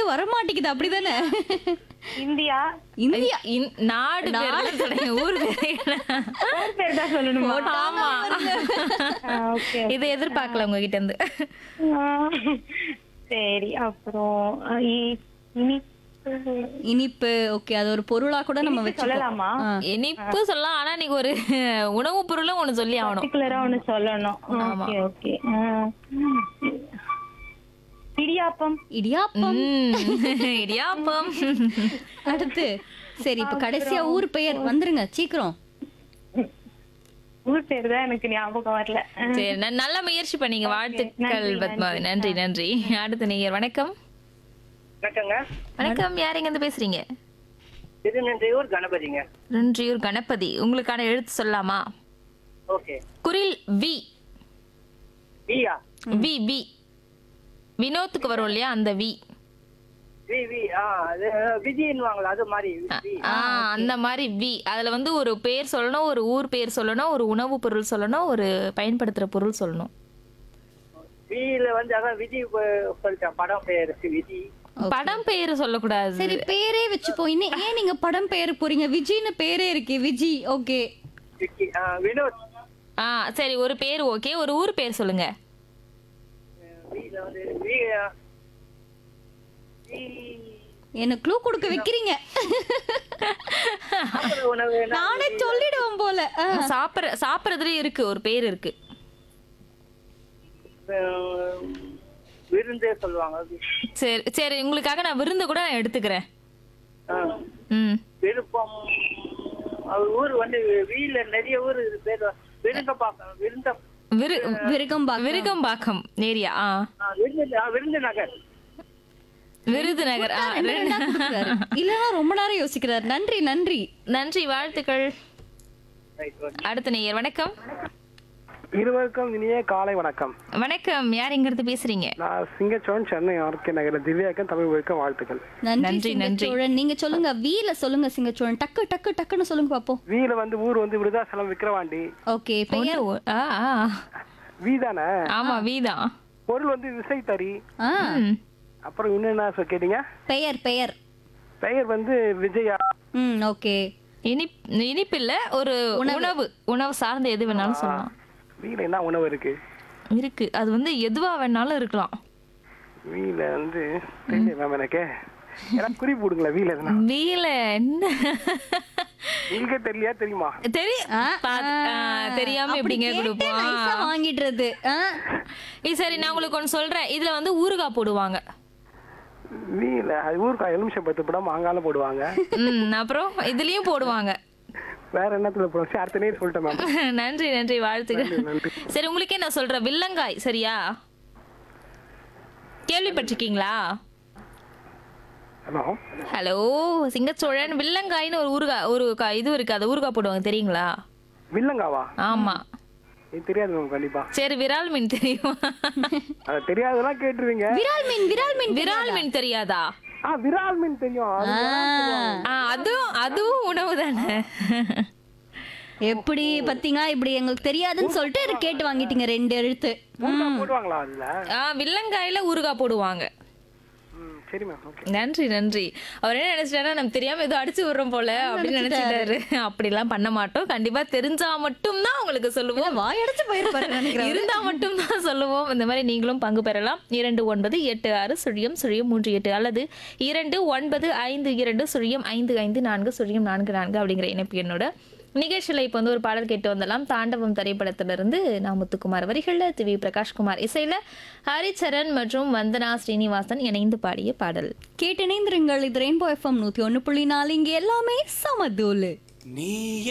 வர மாட்டேங்குது அப்படிதானே இந்தியா இந்தியா இந்- நாடு பேர் சொல்லுங்க ஊர் பேர் ஊர் பேர் தான் சொல்லணுமா ஆமா ஓகே இதை எதிர்பார்க்கல உங்ககிட்ட இருந்து சரி அப்புறம் அஹ், இ- இனிப்பு இனிப்பு ஓகே அது ஒரு பொருளா கூட நம்ம இனிப்பு வச்சுக்கலாம் சொல்லலாமா இனிப்பு சொல்லலாம் ஆனா நீங்க ஒரு உணவு பொருளும் ஒண்ணு சொல்லி ஆகணும் பர்டிகுலரா ஒண்ணு சொல்லணும் ஓகே ஓகே இடியாப்பம் இடியாப்பம் ம், இடியாப்பம் அடுத்து சரி இப்ப கடைசியா ஊர் பெயர் வந்துருங்க சீக்கிரம் ஊர் பேர் தான் எனக்கு ஞாபகம் வரல அஹ், சரி ந- நல்ல முயற்சி பண்ணீங்க வாழ்த்துக்கள் நன்றி, பத்மாவதி நன்றி நன்றி அடுத்த நீங்க வணக்கம் வணக்கங்க வணக்கம் யார் இங்க இருந்து பேசுறீங்க திருநன்றையூர் கணபதிங்க நன்றியூர் கணபதி உங்களுக்கான எழுத்து சொல்லலாமா ஓகே குரில் வி வியா வி வி வினோத்துக்கு வரும் இல்லையா அந்த வி வி வி ஆ அது விதின்னுவாங்களா அது மாதிரி வி ஆ அந்த மாதிரி வி அதுல வந்து ஒரு பேர் சொல்லணும் ஒரு ஊர் பேர் சொல்லணும் ஒரு உணவு பொருள் சொல்லணும் ஒரு பயன்படுத்துற பொருள் சொல்லணும் வில வந்து அதான் விதி ப- சொல்லிட்டேன் படம் பேர் விதி படம் பேர் சொல்லக்கூடாது சரி பேரே வச்சுப்போம் இன்னும் ஏன் நீங்க படம் பேரு போறீங்க விஜய்னு பேரே இருக்கு விஜி ஓகே விக்கி ஆ, வினோத் ஆ சரி ஒரு பேர் ஓகே ஒரு ஊர் பேர் சொல்லுங்க வில வந்து வி ஆ, வி எனக்கு க்ளூ கொடுக்க வைக்கிறீங்க சாப்பிடுற உணவு என்ன? நானே சொல்லிடுவேன் போல ஆ. சாப்பிட்ற சாப்பிட்றதுலயும் இருக்கு ஒரு பேர் இருக்கு அஹ், விருந்தே சொல்லுவாங்க சரி சரி உங்களுக்காக நான் விருந்து கூட நான் எடுத்துக்கிறேன் ஆ, ம் விருப்பம் அவர் ஊர் வந்து வீல நிறைய ஊர் இது பேர் விருந்தப்பாக்கம் விருந்த விரு விருகம்பாக்கம். விருகம்பாக்கம் ஏரியா ஆ ஆ, விருந்து ஆ, விருதுநகர் விருதுநகர் ஆ ரெண்டு ரெண்டா கொடுக்குறாரு. இல்லைன்னா ரொம்ப நேரம் யோசிக்கிறாரு நன்றி நன்றி நன்றி வாழ்த்துக்கள் ரைட் ஓகே அடுத்த நேயர் வணக்கம் இருவருக்கும் இனிய காலை வணக்கம் வணக்கம் யார் எங்க இருந்து பேசுறீங்க நான் சிங்கச்சோன் சென்னை ஆர்கே நகர திவ்யாக்கம் தமிழ் வழக்கம் வாழ்த்துக்கள் நன்றி நன்றி, நன்றி. சிங்கச்சோழன் நீங்க சொல்லுங்க வீல சொல்லுங்க சிங்கச்சோழன் டக்கு டக்கு டக்குன்னு சொல்லுங்க பாப்போம் வீல வந்து ஊர் வந்து விருதாசலம் விக்கிரவாண்டி ஓகே பெயர் ஒண்ணு, ஆ ஆ. வீ தானே ஆமா வீதான் பொருள் வந்து விசைத்தறி ஆ ம். அப்புறம் இன்னும் என்ன சொல் கேட்டீங்க பெயர் பெயர் பெயர் வந்து விஜயா ம் ஓகே இனிப் இனிப்பு இல்ல ஒரு உணவு உணவு சார்ந்த எது வேணாலும் சொல்லலாம் வீல என்ன உணவு இருக்கு இருக்கு அது வந்து எதுவா வேணாலும் இருக்கலாம் வீல வந்து தெரியல மேம் எனக்கு எனக்கு குறிப்பு கொடுங்களேன் வீல எதுனா வீல என்ன உங்களுக்கே தெரியலையா தெரியுமா தெரியும் ஆ, பாத்து- ஆ. ஆ, தெரியாம அப்படி எப்படிங்க கேட்டு கொடுப்போம் nice ஆ வாங்கிடுறது ஆ. இது சரி நான் உங்களுக்கு ஒன்று சொல்றேன் இதுல வந்து ஊறுகாய் போடுவாங்க வீல அது ஊருக்கா எலுமிச்சம் பத்து படம் மாங்கால போடுவாங்க ம் அப்புறம் இதுலயும் போடுவாங்க வேற என்னத்துல போடுவாங்க சரி அடுத்த நேரம் சொல்லிட்டேன் மேம் நன்றி நன்றி வாழ்த்துக்கள் நன்றி. சரி உங்களுக்கே நான் சொல்றேன் வில்லங்காய் சரியா கேள்விப்பட்டிருக்கீங்களா ஹலோ ஹலோ சிங்கச்சோழன் வில்லங்காய்னு ஒரு ஊறுகாய் ஒரு கா- இது இருக்கு அது ஊறுகாய் போடுவாங்க தெரியுங்களா வில்லங்காவா ஆமா இது தெரியாது மேம் கண்டிப்பா சரி விரால் மீன் தெரியுமா அது தெரியாதெல்லாம் கேட்டுருவீங்க விரால் மீன் விரால் மீன் விரால் மீன் தெரியாதா ஆ விரால் மீன் தெரியும் அது ஆ, அதுவும் அதுவும் உணவு தானே எப்படி பாத்தீங்க இப்படி எங்களுக்கு தெரியாதுன்னு சொல்லிட்டு இதை கேட்டு வாங்கிட்டீங்க ரெண்டு எழுத்து ஊறுகாய் போடுவாங்களா அதுல ஆ வில்லங்காயில ஊறுகாய் போடுவாங்க ம் சரி மேம் ஓகே நன்றி நன்றி அவர் என்ன நினைச்சிட்டாரா நம்ம தெரியாம ஏதோ அடிச்சு விடுறோம் போல அப்படின்னு நினைச்சிட்டாரு அப்படிலாம் பண்ண மாட்டோம் கண்டிப்பா தெரிஞ்சா மட்டும்தான் உங்களுக்கு சொல்லுவோம் வாயடைச்சு போயிருப்பாரு நினைக்கிறேன் இருந்தா மட்டும்தான் சொல்லுவோம் இந்த மாதிரி நீங்களும் பங்கு பெறலாம் இரண்டு ஒன்பது எட்டு ஆறு சுழியம் சுழியம் மூன்று எட்டு அல்லது இரண்டு ஒன்பது ஐந்து இரண்டு சுழியம் ஐந்து ஐந்து நான்கு சுழியம் நான்கு நான்கு அப்படிங்கிற இணைப்பு என்னோட நிகழ்ச்சியில் இப்போ வந்து ஒரு பாடல் கேட்டு வந்தலாம் தாண்டவம் திரைப்படத்திலிருந்து நான் முத்துக்குமார் வரிகளில் திவி பிரகாஷ்குமார் இசையில ஹரிச்சரன் மற்றும் வந்தனா ஸ்ரீனிவாசன் இணைந்து பாடிய பாடல் கேட்டு இணைந்திருங்கள் இது ரெயின்போ எஃப்எம் நூத்தி ஒண்ணு புள்ளி நாலு இங்க எல்லாமே சமதூலு நீ